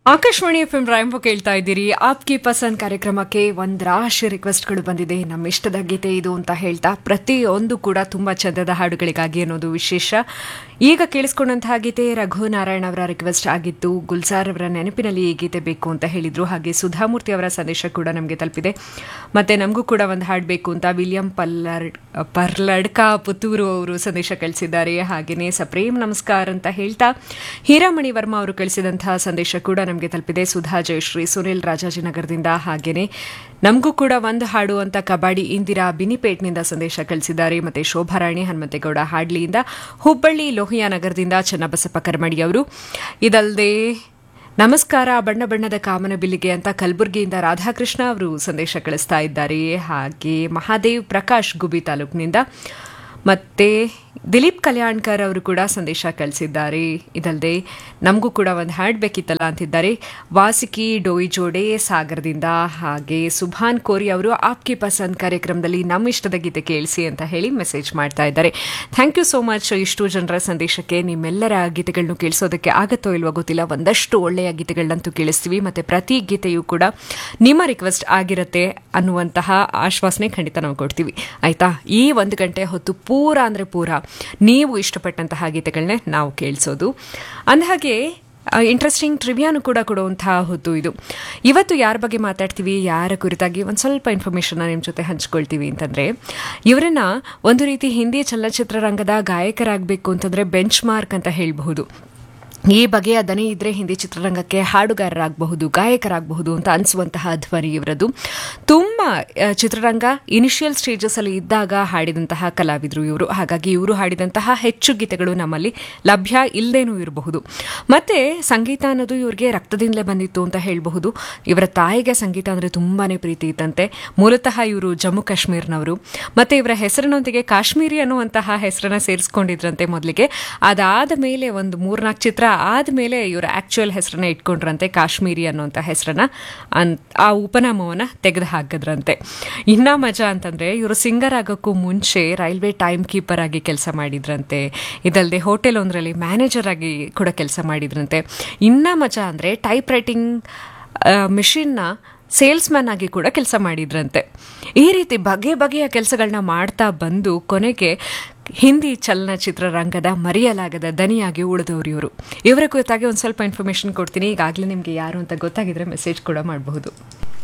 Akashvani F M ರಾಯಂಬ ಕೇಳ್ತಾ ಇದ್ದೀರಿ ಆಪ್ಗೆ ಪಸಂದ್ ಕಾರ್ಯಕ್ರಮಕ್ಕೆ ಒಂದ್ ರಾಶಿ ರಿಕ್ವೆಸ್ಟ್ಗಳು ಬಂದಿದೆ ನಮ್ಮ ಇಷ್ಟದ ಗೀತೆ ಇದು ಅಂತ ಹೇಳ್ತಾ ಪ್ರತಿಯೊಂದು ಕೂಡ ತುಂಬಾ ಚಂದದ ಹಾಡುಗಳಿಗಾಗಿ ಅನ್ನೋದು ವಿಶೇಷ ಈಗ ಕೇಳಿಸ್ಕೊಂಡಂತಹ ಗೀತೆ ರಘುನಾರಾಯಣ್ ಅವರ ರಿಕ್ವೆಸ್ಟ್ ಆಗಿತ್ತು ಗುಲ್ಸಾರ್ ಅವರ ನೆನಪಿನಲ್ಲಿ ಈ ಗೀತೆ ಬೇಕು ಅಂತ ಹೇಳಿದ್ರು ಹಾಗೆ ಸುಧಾಮೂರ್ತಿ ಅವರ ಸಂದೇಶ ಕೂಡ ನಮಗೆ ತಲುಪಿದೆ ಮತ್ತೆ ನಮಗೂ ಕೂಡ ಒಂದು ಹಾಡು ಬೇಕು ಅಂತ ವಿಲಿಯಂ ಪಲ್ಲರ್ ಪರ್ಲಡ್ಕ ಪುತ್ತೂರು ಅವರು ಸಂದೇಶ ಕಳಿಸಿದ್ದಾರೆ ಹಾಗೆಯೇ ಸಪ್ರೇಮ್ ನಮಸ್ಕಾರ ಅಂತ ಹೇಳ್ತಾ ಹೀರಾಮಣಿ ವರ್ಮಾ ಅವರು ಕಳಿಸಿದಂತಹ ಸಂದೇಶ ಕೂಡ ನಮಗೆ ತಲುಪಿದೆ ಸುಧಾ ಜಯಶ್ರೀ ಸುನಿಲ್ ರಾಜಾಜಿನಗರದಿಂದ ಹಾಗೇನೆ ನಮಗೂ ಕೂಡ ಒಂದು ಹಾಡು ಅಂತ ಕಬಾಡಿ ಇಂದಿರಾ ಬಿನಿಪೇಟ್ನಿಂದ ಸಂದೇಶ ಕಳಿಸಿದ್ದಾರೆ ಮತ್ತೆ ಶೋಭಾರಾಣಿ ಹನುಮಂತೇಗೌಡ ಹಾಡ್ಲಿಯಿಂದ ಹುಬ್ಬಳ್ಳಿ ಲೋಹಿಯಾ ನಗರದಿಂದ ಚನ್ನಬಸಪ್ಪ ಕರ್ಮಡಿ ಅವರು ಇದಲ್ಲದೆ ನಮಸ್ಕಾರ ಬಣ್ಣ ಬಣ್ಣದ ಕಾಮನ ಬಿಲ್ಲಿಗೆ ಅಂತ ಕಲಬುರಗಿಯಿಂದ ರಾಧಾಕೃಷ್ಣ ಅವರು ಸಂದೇಶ ಕಳಿಸ್ತಾ ಇದ್ದಾರೆ ಹಾಗೆ ಮಹಾದೇವ್ ಪ್ರಕಾಶ್ ಗುಬಿ ತಾಲೂಕಿನಿಂದ ಮತ್ತೆ ದಿಲೀಪ್ ಕಲ್ಯಾಣ್ಕರ್ ಅವರು ಕೂಡ ಸಂದೇಶ ಕಳಿಸಿದ್ದಾರೆ ಇದಲ್ಲದೆ ನಮಗೂ ಕೂಡ ಒಂದು ಹಾಡ್ ಬೇಕಿತ್ತಲ್ಲ ಅಂತಿದ್ದಾರೆ ವಾಸಿಕಿ ಡೋಯಿ ಜೋಡೆ ಸಾಗರದಿಂದ ಹಾಗೆ ಸುಭಾನ್ ಕೋರಿ ಅವರು ಆಪ್ಗೆ ಪಸಂದ್ ಕಾರ್ಯಕ್ರಮದಲ್ಲಿ ನಮ್ಮ ಇಷ್ಟದ ಗೀತೆ ಕೇಳಿಸಿ ಅಂತ ಹೇಳಿ ಮೆಸೇಜ್ ಮಾಡ್ತಾ ಇದ್ದಾರೆ ಥ್ಯಾಂಕ್ ಯು ಸೋ ಮಚ್ ಇಷ್ಟು ಜನರ ಸಂದೇಶಕ್ಕೆ ನಿಮ್ಮೆಲ್ಲರ ಗೀತೆಗಳನ್ನು ಕೇಳಿಸೋದಕ್ಕೆ ಆಗತ್ತೋ ಇಲ್ವೋ ಗೊತ್ತಿಲ್ಲ ಒಂದಷ್ಟು ಒಳ್ಳೆಯ ಗೀತೆಗಳನ್ನಂತೂ ಕೇಳಿಸ್ತೀವಿ ಮತ್ತೆ ಪ್ರತಿ ಗೀತೆಯೂ ಕೂಡ ನಿಮ್ಮ ರಿಕ್ವೆಸ್ಟ್ ಆಗಿರುತ್ತೆ ಅನ್ನುವಂತಹ ಆಶ್ವಾಸನೆ ಖಂಡಿತ ನಾವು ಕೊಡ್ತೀವಿ ಆಯ್ತಾ ಈ ಒಂದು ಗಂಟೆ ಹೊತ್ತು ಪೂರ ಅಂದರೆ ಪೂರ ನೀವು ಇಷ್ಟಪಟ್ಟಂತಹ ಗೀತೆಗಳನ್ನೇ ನಾವು ಕೇಳಿಸೋದು ಅಂದಹಾಗೆ ಇಂಟ್ರೆಸ್ಟಿಂಗ್ ಟ್ರಿವಿಯಾನು ಕೂಡ ಕೊಡುವಂತಹ ಹೊತ್ತು ಇದು ಇವತ್ತು ಯಾರ ಬಗ್ಗೆ ಮಾತಾಡ್ತೀವಿ ಯಾರ ಕುರಿತಾಗಿ ಒಂದು ಸ್ವಲ್ಪ ಇನ್ಫಾರ್ಮೇಷನ್ನ ನಿಮ್ಮ ಜೊತೆ ಹಂಚ್ಕೊಳ್ತೀವಿ ಅಂತಂದರೆ ಇವರನ್ನ ಒಂದು ರೀತಿ ಹಿಂದಿ ಚಲನಚಿತ್ರರಂಗದ ಗಾಯಕರಾಗಬೇಕು ಅಂತಂದರೆ ಬೆಂಚ್ ಮಾರ್ಕ್ ಅಂತ ಹೇಳಬಹುದು ಈ ಬಗೆಯ ದನಿ ಇದ್ರೆ ಹಿಂದಿ ಚಿತ್ರರಂಗಕ್ಕೆ ಹಾಡುಗಾರರಾಗಬಹುದು ಗಾಯಕರಾಗಬಹುದು ಅಂತ ಅನಿಸುವಂತಹ ಧ್ವನಿ ಇವರದು ತುಂಬ ಚಿತ್ರರಂಗ ಇನಿಷಿಯಲ್ ಸ್ಟೇಜಸ್ ಅಲ್ಲಿ ಇದ್ದಾಗ ಹಾಡಿದಂತಹ ಕಲಾವಿದರು ಇವರು ಹಾಗಾಗಿ ಇವರು ಹಾಡಿದಂತಹ ಹೆಚ್ಚು ಗೀತೆಗಳು ನಮ್ಮಲ್ಲಿ ಲಭ್ಯ ಇಲ್ಲದೇನೂ ಇರಬಹುದು ಮತ್ತೆ ಸಂಗೀತ ಅನ್ನೋದು ಇವ್ರಿಗೆ ರಕ್ತದಿಂದಲೇ ಬಂದಿತ್ತು ಅಂತ ಹೇಳಬಹುದು ಇವರ ತಾಯಿಗೆ ಸಂಗೀತ ಅಂದರೆ ತುಂಬಾನೇ ಪ್ರೀತಿ ಇತ್ತಂತೆ ಮೂಲತಃ ಇವರು ಜಮ್ಮು ಕಾಶ್ಮೀರ್ನವರು ಮತ್ತೆ ಇವರ ಹೆಸರಿನೊಂದಿಗೆ ಕಾಶ್ಮೀರಿ ಅನ್ನುವಂತಹ ಹೆಸರನ್ನ ಸೇರಿಸ್ಕೊಂಡಿದ್ರಂತೆ ಮೊದಲಿಗೆ ಅದಾದ ಮೇಲೆ ಒಂದು ಮೂರ್ನಾಲ್ಕು ಚಿತ್ರ ಆದಮೇಲೆ ಇವರ ಆಕ್ಚುಯಲ್ ಹೆಸರನ್ನ ಇಟ್ಕೊಂಡ್ರಂತೆ ಕಾಶ್ಮೀರಿ ಅನ್ನುವಂಥ ಹೆಸರನ್ನ ಅನ್ ಆ ಉಪನಾಮವನ್ನು ತೆಗೆದು ಹಾಕಿದ್ರಂತೆ ಇನ್ನ ಮಜಾ ಅಂತಂದ್ರೆ ಇವರು ಸಿಂಗರ್ ಆಗೋಕ್ಕೂ ಮುಂಚೆ ರೈಲ್ವೆ ಟೈಮ್ ಕೀಪರ್ ಆಗಿ ಕೆಲಸ ಮಾಡಿದ್ರಂತೆ ಇದಲ್ಲದೆ ಹೋಟೆಲ್ ಒಂದರಲ್ಲಿ ಮ್ಯಾನೇಜರ್ ಆಗಿ ಕೂಡ ಕೆಲಸ ಮಾಡಿದ್ರಂತೆ ಇನ್ನ ಮಜಾ ಅಂದರೆ ಟೈಪ್ ರೈಟಿಂಗ್ ಮಿಷಿನ್ನ ಸೇಲ್ಸ್ಮ್ಯಾನ್ ಆಗಿ ಕೂಡ ಕೆಲಸ ಮಾಡಿದ್ರಂತೆ ಈ ರೀತಿ ಬಗೆ ಬಗೆಯ ಕೆಲಸಗಳನ್ನ ಮಾಡ್ತಾ ಬಂದು ಕೊನೆಗೆ ಹಿಂದಿ ಚಲನಚಿತ್ರರಂಗದ ಮರೆಯಲಾಗದ ದನಿಯಾಗಿ ಉಳಿದವರು ಇವರು ಇವರ ಕುರಿತಾಗಿ ಒಂದು ಸ್ವಲ್ಪ ಇನ್ಫಾರ್ಮೇಷನ್ ಕೊಡ್ತೀನಿ ಈಗಾಗಲೇ ನಿಮಗೆ ಯಾರು ಅಂತ ಗೊತ್ತಾಗಿದ್ರೆ ಮೆಸೇಜ್ ಕೂಡ ಮಾಡಬಹುದು